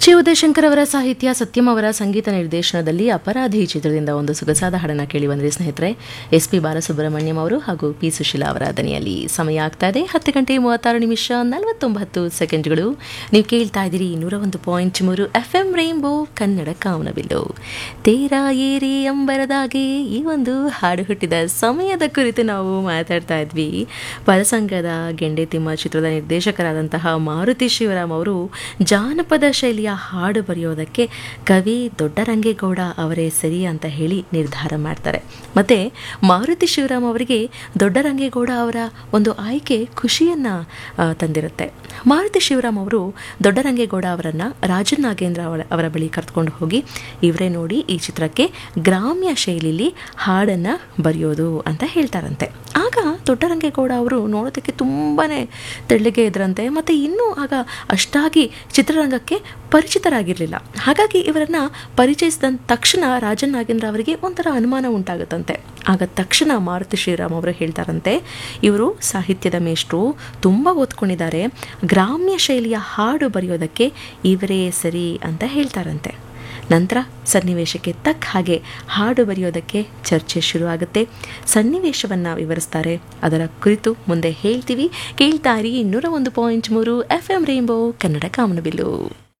ಚಿ ಉದಯಶಂಕರ್ ಅವರ ಸಾಹಿತ್ಯ ಸತ್ಯಂ ಅವರ ಸಂಗೀತ ನಿರ್ದೇಶನದಲ್ಲಿ ಅಪರಾಧಿ ಚಿತ್ರದಿಂದ ಒಂದು ಸೊಗಸಾದ ಹಾಡನ್ನ ಕೇಳಿ ಬಂದ್ರಿ ಸ್ನೇಹಿತರೆ ಎಸ್ ಪಿ ಬಾಲಸುಬ್ರಹ್ಮಣ್ಯಂ ಅವರು ಹಾಗೂ ಪಿ ಸುಶೀಲಾ ಅವರ ದನಿಯಲ್ಲಿ ಸಮಯ ಆಗ್ತಾ ಇದೆ ಹತ್ತು ಗಂಟೆ ಮೂವತ್ತಾರು ನಿಮಿಷ ನಲವತ್ತೊಂಬತ್ತು ಸೆಕೆಂಡ್ಗಳು ನೀವು ಕೇಳ್ತಾ ಇದ್ದೀರಿ ನೂರ ಒಂದು ಪಾಯಿಂಟ್ ಮೂರು ಎಫ್ ಎಂ ರೈನ್ಬೋ ಕನ್ನಡ ಕಾಮನಬಿಲ್ಲು ತೇರ ಏರಿ ಅಂಬರದಾಗೆ ಈ ಒಂದು ಹಾಡು ಹುಟ್ಟಿದ ಸಮಯದ ಕುರಿತು ನಾವು ಮಾತಾಡ್ತಾ ಇದ್ವಿ ಪದಸಂಗದ ಗೆಂಡೆತಿಮ್ಮ ಚಿತ್ರದ ನಿರ್ದೇಶಕರಾದಂತಹ ಮಾರುತಿ ಶಿವರಾಮ್ ಅವರು ಜಾನಪದ ಶೈಲಿಯ ಹಾಡು ಬರೆಯೋದಕ್ಕೆ ಕವಿ ದೊಡ್ಡರಂಗೇಗೌಡ ಅವರೇ ಸರಿ ಅಂತ ಹೇಳಿ ನಿರ್ಧಾರ ಮಾಡ್ತಾರೆ ಮತ್ತೆ ಮಾರುತಿ ಶಿವರಾಮ್ ಅವರಿಗೆ ದೊಡ್ಡರಂಗೇಗೌಡ ಅವರ ಒಂದು ಆಯ್ಕೆ ಖುಷಿಯನ್ನ ಆ, ತಂದಿರುತ್ತೆ ಮಾರುತಿ ಶಿವರಾಮ್ ಅವರು ದೊಡ್ಡರಂಗೇಗೌಡ ಅವರನ್ನ ರಾಜನ್ ನಾಗೇಂದ್ರ ಅವರ ಅವರ ಬಳಿ ಕರೆದುಕೊಂಡು ಹೋಗಿ ಇವರೇ ನೋಡಿ ಈ ಚಿತ್ರಕ್ಕೆ ಗ್ರಾಮ್ಯ ಶೈಲಿಲಿ ಹಾಡನ್ನ ಬರೆಯೋದು ಅಂತ ಹೇಳ್ತಾರಂತೆ ಆಗ ದೊಡ್ಡರಂಗೇಗೌಡ ಅವರು ನೋಡೋದಕ್ಕೆ ತುಂಬಾನೇ ತೆಳ್ಳಗೆ ಇದ್ರಂತೆ ಮತ್ತೆ ಇನ್ನೂ ಆಗ ಅಷ್ಟಾಗಿ ಚಿತ್ರರಂಗಕ್ಕೆ ಪರಿಚಿತರಾಗಿರಲಿಲ್ಲ ಹಾಗಾಗಿ ಇವರನ್ನ ಪರಿಚಯಿಸಿದ ತಕ್ಷಣ ರಾಜನ್ ನಾಗೇಂದ್ರ ಅವರಿಗೆ ಒಂಥರ ಅನುಮಾನ ಉಂಟಾಗುತ್ತಂತೆ ಆಗ ತಕ್ಷಣ ಮಾರುತಿ ಶ್ರೀರಾಮ್ ಅವರು ಹೇಳ್ತಾರಂತೆ ಇವರು ಸಾಹಿತ್ಯದ ಮೇಷ್ಟ್ರು ತುಂಬ ಓದ್ಕೊಂಡಿದ್ದಾರೆ ಗ್ರಾಮ್ಯ ಶೈಲಿಯ ಹಾಡು ಬರೆಯೋದಕ್ಕೆ ಇವರೇ ಸರಿ ಅಂತ ಹೇಳ್ತಾರಂತೆ ನಂತರ ಸನ್ನಿವೇಶಕ್ಕೆ ತಕ್ಕ ಹಾಗೆ ಹಾಡು ಬರೆಯೋದಕ್ಕೆ ಚರ್ಚೆ ಶುರುವಾಗುತ್ತೆ ಸನ್ನಿವೇಶವನ್ನು ವಿವರಿಸ್ತಾರೆ ಅದರ ಕುರಿತು ಮುಂದೆ ಹೇಳ್ತೀವಿ ಕೇಳ್ತಾರಿ ಇನ್ನೂರ ಒಂದು ಪಾಯಿಂಟ್ ಮೂರು ಎಫ್ ಎಂ ರೈನ್ಬೋ ಕನ್ನಡ ಕಾಮನಬಿಲ್ಲು